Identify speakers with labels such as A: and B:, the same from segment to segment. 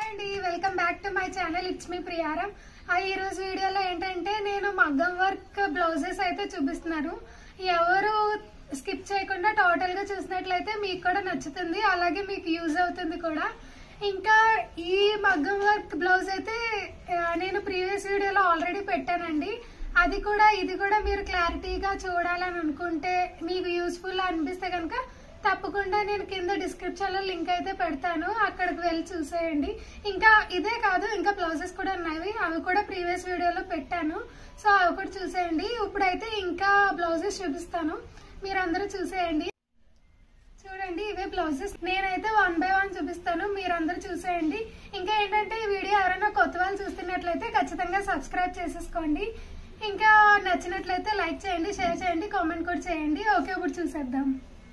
A: అండి welcome back to my channel it's me Priyaram ఆ ఈ రోజు వీడియోలో ఏంటంటే నేను మగ్గం వర్క్ బ్లౌజెస్ అయితే చూపిస్తున్నాను ఎవరు స్కిప్ చేయకుండా టోటల్ గా చూసినట్లయితే మీకు కూడా నచ్చుతుంది అలాగే మీకు యూజ్ అవుతుంది కూడా ఇంకా ఈ మగ్గం వర్క్ బ్లౌజ్ అయితే ఆ, నేను ప్రీవియస్ వీడియోలో ఆల్రెడీ పెట్టానండి అది కూడా ఇది కూడా మీరు క్లారిటీగా చూడాలని అనుకుంటే మీకు యూస్ఫుల్ అనిపిస్తే కనుక తప్పకుండా నేను కింద డిస్క్రిప్షన్ లో లింక్ అయితే పెడతాను అక్కడికి వెళ్ళి చూసేయండి ఇంకా ఇదే కాదు ఇంకా బ్లౌజెస్ కూడా ఉన్నాయి అవి కూడా ప్రీవియస్ వీడియోలో పెట్టాను సో అవి కూడా చూసేయండి ఇప్పుడైతే ఇంకా బ్లౌజెస్ చూపిస్తాను మీరందరూ చూసేయండి చూడండి ఇవే బ్లౌజెస్ నేనైతే వన్ బై వన్ చూపిస్తాను మీరందరూ చూసేయండి ఇంకా ఏంటంటే ఈ వీడియో ఎవరైనా కొత్త వాళ్ళు చూస్తున్నట్లయితే ఖచ్చితంగా సబ్స్క్రైబ్ చేసేసుకోండి ఇంకా నచ్చినట్లయితే లైక్ చేయండి షేర్ చేయండి కామెంట్ కూడా చేయండి ఓకే ఇప్పుడు చూసేద్దాం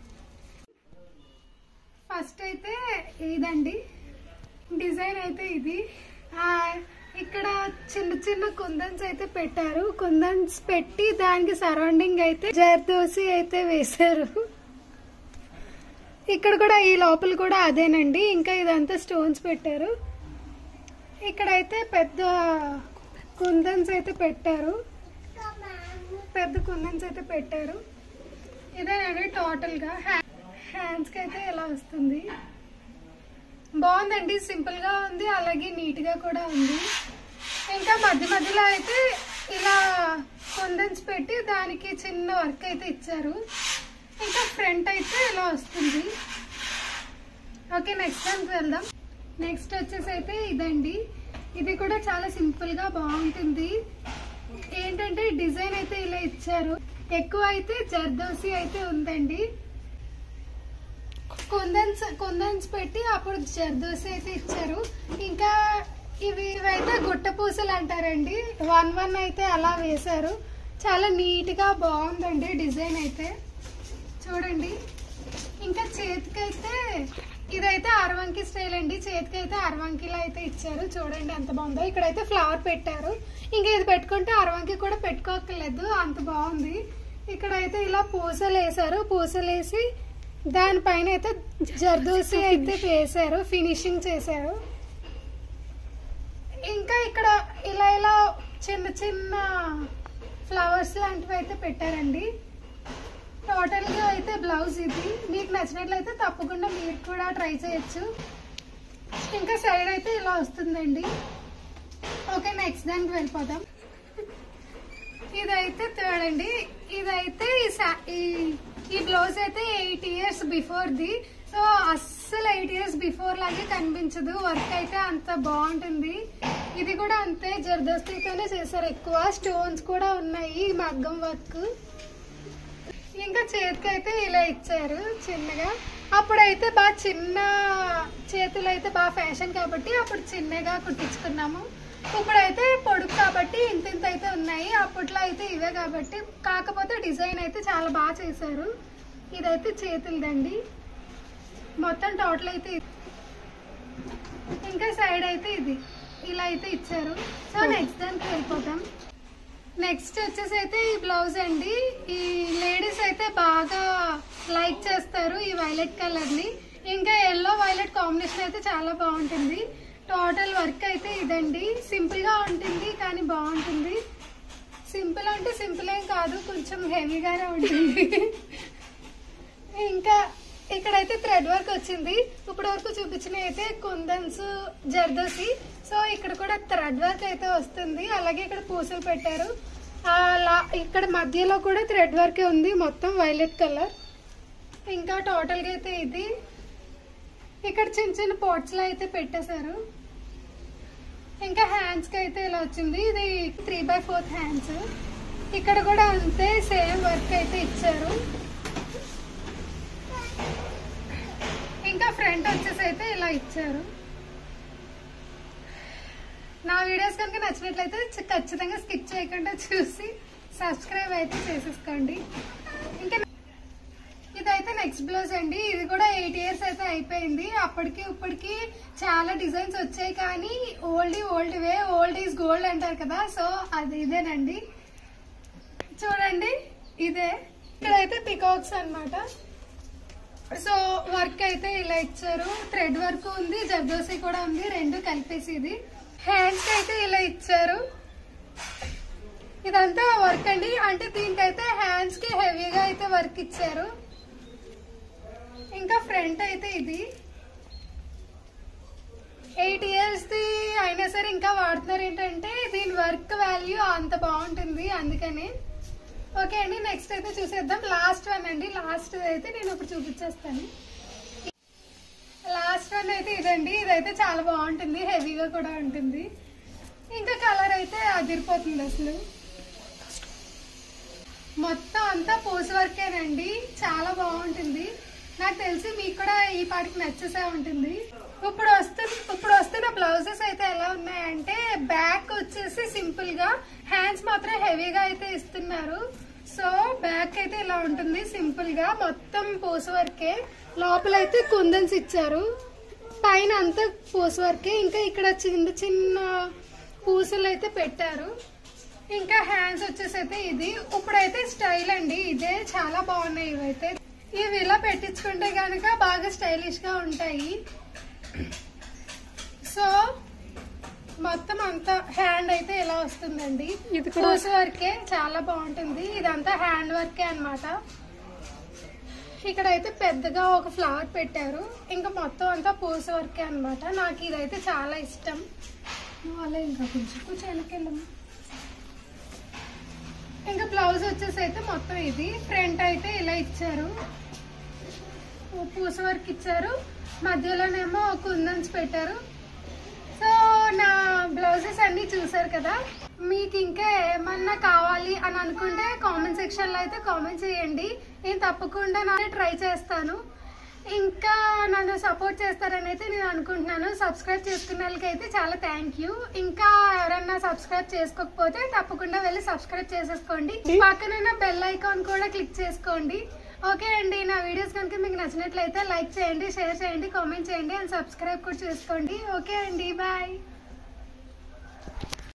A: ఫస్ట్ అయితే ఇదండి డిజైన్ అయితే ఇది ఆ, ఇక్కడ చిన్న చిన్న కుందన్స్ అయితే పెట్టారు కుందన్స్ పెట్టి దానికి సరౌండింగ్ అయితే జర్దోసి అయితే వేశారు ఇక్కడ కూడా ఈ లోపల కూడా అదేనండి ఇంకా ఇదంతా స్టోన్స్ పెట్టారు ఇక్కడైతే పెద్ద కుందన్స్ అయితే పెట్టారు పెద్ద కుందన్స్ అయితే పెట్టారు ఇదేనండి టోటల్ గా హ్యాండ్స్ కి అయితే ఇలా వస్తుంది బాగుందండి సింపుల్ గా ఉంది అలాగే నీట్ గా కూడా ఉంది ఇంకా మధ్య మధ్యలో అయితే ఇలా కుందన్స్ పెట్టి దానికి చిన్న వర్క్ అయితే ఇచ్చారు ఇంకా ఫ్రంట్ అయితే ఇలా వస్తుంది ఓకే నెక్స్ట్ దానికి వెళ్దాం నెక్స్ట్ వచ్చేసి అయితే ఇదండి ఇది కూడా చాలా సింపుల్ గా బాగుంటుంది ఏంటంటే డిజైన్ అయితే ఇలా ఇచ్చారు ఎక్కువ అయితే జర్దోసి అయితే ఉందండి కుందన్స్ కుందన్స్ పెట్టి అప్పుడు జర్దోసి అయితే ఇచ్చారు ఇంకా ఇవి ఇవైతే గుట్ట పూసలు అంటారండి వన్ వన్ అయితే అలా వేశారు చాలా నీట్ గా బాగుందండి డిజైన్ అయితే చూడండి ఇంకా చేతికైతే ఇదైతే అరవంకి స్టైల్ అండి చేతికి అయితే అరవంకిలో అయితే ఇచ్చారు చూడండి ఎంత బాగుందో ఇక్కడైతే ఫ్లవర్ పెట్టారు ఇంకా ఇది పెట్టుకుంటే అరవంకి కూడా పెట్టుకోకర్లేదు అంత బాగుంది ఇక్కడైతే ఇలా పూసలు వేసారు పూసలు వేసి దానిపైన అయితే జర్దోసి అయితే వేసారు ఫినిషింగ్ చేశారు ఇంకా ఇక్కడ ఇలా ఇలా చిన్న చిన్న ఫ్లవర్స్ లాంటివి అయితే పెట్టారండి టోటల్ గా అయితే బ్లౌజ్ ఇది మీకు నచ్చినట్లయితే తప్పకుండా మీరు కూడా ట్రై చేయొచ్చు ఇంకా సైడ్ అయితే ఇలా వస్తుందండి ఓకే నెక్స్ట్ దానికి వెళ్ళిపోదాం ఇదైతే థర్డ్ అండి ఇదైతే ఈ సా- ఈ- ఈ బ్లౌజ్ అయితే ఎయిట్ ఇయర్స్ బిఫోర్ ది సో అస్సలు ఎయిట్ ఇయర్స్ బిఫోర్ లాగే కనిపించదు వర్క్ అయితే అంత బాగుంటుంది ఇది కూడా అంతే జర్దోస్తితోనే చేశారు ఎక్కువ స్టోన్స్ కూడా ఉన్నాయి ఈ మగ్గం వర్క్ ఇంకా చేతికి అయితే ఇలా ఇచ్చారు చిన్నగా అప్పుడైతే బాగా చిన్న చేతులు అయితే బాగా ఫ్యాషన్ కాబట్టి అప్పుడు చిన్నగా కుట్టించుకున్నాము ఇప్పుడైతే పొడుగు కాబట్టి ఇంత ఇంత అయితే ఉన్నాయి అప్పట్లో అయితే ఇవే కాబట్టి కాకపోతే డిజైన్ అయితే చాలా బాగా చేశారు ఇదైతే చేతులదండి మొత్తం టోటల్ అయితే ఇది. ఇంకా సైడ్ అయితే ఇది ఇలా అయితే ఇచ్చారు సో నెక్స్ట్ దానికి వెళ్ళిపోతాం నెక్స్ట్ వచ్చేసి అయితే ఈ బ్లౌజ్ అండి ఈ లేడీస్ అయితే బాగా లైక్ చేస్తారు ఈ వైలెట్ కలర్ ని ఇంకా ఎల్లో వైలెట్ కాంబినేషన్ అయితే చాలా బాగుంటుంది టోటల్ వర్క్ అయితే ఇదండి సింపుల్ గా ఉంటుంది కానీ బాగుంటుంది సింపుల్ అంటే సింపుల్ ఏం కాదు కొంచెం హెవీగానే ఉంటుంది ఇంకా ఇక్కడైతే థ్రెడ్ వర్క్ వచ్చింది ఇప్పటి వరకు చూపించిన అయితే కుందన్స్ జర్దోసి సో ఇక్కడ కూడా థ్రెడ్ వర్క్ అయితే వస్తుంది అలాగే ఇక్కడ పూసలు పెట్టారు అలా ఇక్కడ మధ్యలో కూడా థ్రెడ్ వర్క్ ఉంది మొత్తం వైలెట్ కలర్ ఇంకా టోటల్ గా అయితే ఇది ఇక్కడ చిన్న చిన్న పోట్స్ లో అయితే పెట్టేశారు ఇంకా హ్యాండ్స్ కి అయితే ఇలా వచ్చింది ఇది త్రీ బై ఫోర్త్ హ్యాండ్స్ ఇక్కడ కూడా అంతే సేమ్ వర్క్ అయితే ఇచ్చారు ఇంకా ఫ్రంట్ వచ్చేసి అయితే ఇలా ఇచ్చారు నా వీడియోస్ కనుక నచ్చినట్లయితే చ- ఖచ్చితంగా స్కిప్ చేయకుండా చూసి సబ్స్క్రైబ్ అయితే చేసేసుకోండి ఇంకా ఇదైతే నెక్స్ట్ బ్లౌజ్ అండి ఇది కూడా ఎయిట్ ఇయర్స్ అయితే అయిపోయింది అప్పటికి ఇప్పటికి చాలా డిజైన్స్ వచ్చాయి కానీ old old way old is gold అంటారు కదా సో అది ఇదేనండి చూడండి ఇదే ఇక్కడైతే పికాక్స్ అన్నమాట సో వర్క్ అయితే ఇలా ఇచ్చారు థ్రెడ్ వర్క్ ఉంది జర్దోసి కూడా ఉంది రెండు కలిపేసి ఇది హ్యాండ్స్ అయితే ఇలా ఇచ్చారు ఇదంతా వర్క్ అండి అంటే దీనికైతే హ్యాండ్స్ కి హెవీగా అయితే వర్క్ ఇచ్చారు ఇంకా ఫ్రంట్ అయితే ఇది ఎయిట్ ఇయర్స్ ది అయినా సరే ఇంకా వాడుతున్నారు ఏంటంటే దీని వర్క్ వాల్యూ అంత బాగుంటుంది అందుకని ఓకే అండి నెక్స్ట్ అయితే చూసేద్దాం లాస్ట్ వన్ అండి లాస్ట్ అయితే నేను ఇప్పుడు చూపించేస్తాను లాస్ట్ వన్ అయితే ఇదండి ఇదైతే చాలా బాగుంటుంది హెవీగా కూడా ఉంటుంది ఇంకా కలర్ అయితే అదిరిపోతుంది అసలు మొత్తం అంతా పోస్ వర్కేనండి చాలా బాగుంటుంది నాకు తెలిసి మీకు కూడా ఈ పాటికి నచ్చేసే ఉంటుంది ఇప్పుడు వస్తున్న ఇప్పుడు వస్తున్న బ్లౌజెస్ అయితే ఎలా ఉన్నాయంటే బ్యాక్ వచ్చేసి సింపుల్ గా హ్యాండ్స్ మాత్రం హెవీగా అయితే ఇస్తున్నారు సో బ్యాక్ అయితే ఇలా ఉంటుంది సింపుల్ గా మొత్తం పోస్ వర్కే లోపల అయితే కుందన్స్ ఇచ్చారు పైన అంతా పోస్ వర్కే ఇంకా ఇక్కడ చిన్న చిన్న పూసలు అయితే పెట్టారు ఇంకా హ్యాండ్స్ వచ్చేసి అయితే ఇది ఇప్పుడైతే స్టైల్ అండి ఇదే చాలా బాగున్నాయి ఇవైతే ఇవి ఇలా పెట్టించుకుంటే కనుక బాగా స్టైలిష్ గా ఉంటాయి సో మొత్తం అంతా హ్యాండ్ అయితే ఇలా వస్తుందండి
B: ఇది కూడా-
A: పూస వర్కే చాలా బాగుంటుంది ఇదంతా హ్యాండ్ వర్కే అన్నమాట ఇక్కడ అయితే పెద్దగా ఒక ఫ్లవర్ పెట్టారు ఇంకా మొత్తం అంతా పూస వర్కే అన్నమాట నాకు ఇదైతే చాలా ఇష్టం నువ్వు అలా ఇంకా కొంచెం కొంచెం వెనకెళ్ళమ్మా ఇంకా బ్లౌజ్ వచ్చేసి అయితే మొత్తం ఇది ఫ్రంట్ అయితే ఇలా ఇచ్చారు పూస వర్క్ ఇచ్చారు మధ్యలోనేమో కుందన్స్ పెట్టారు సో నా బ్లౌజెస్ అన్ని చూసారు కదా మీకు ఇంకా ఏమన్నా కావాలి అని అనుకుంటే కామెంట్ సెక్షన్ లో అయితే కామెంట్ చేయండి నేను తప్పకుండా నానే ట్రై చేస్తాను ఇంకా నన్ను సపోర్ట్ చేస్తారని అయితే నేను అనుకుంటున్నాను సబ్స్క్రైబ్ చేసుకున్న వాళ్ళకి అయితే చాలా థ్యాంక్ యూ ఇంకా ఎవరైనా సబ్స్క్రైబ్ చేసుకోకపోతే తప్పకుండా వెళ్ళి సబ్స్క్రైబ్ చేసేసుకోండి పక్కనున్న బెల్ ఐకాన్ కూడా క్లిక్ చేసుకోండి ఓకే అండి నా వీడియోస్ కనుక మీకు నచ్చినట్లయితే లైక్ చేయండి షేర్ చేయండి కామెంట్ చేయండి అండ్ సబ్స్క్రైబ్ కూడా చేసుకోండి ఓకే అండి బాయ్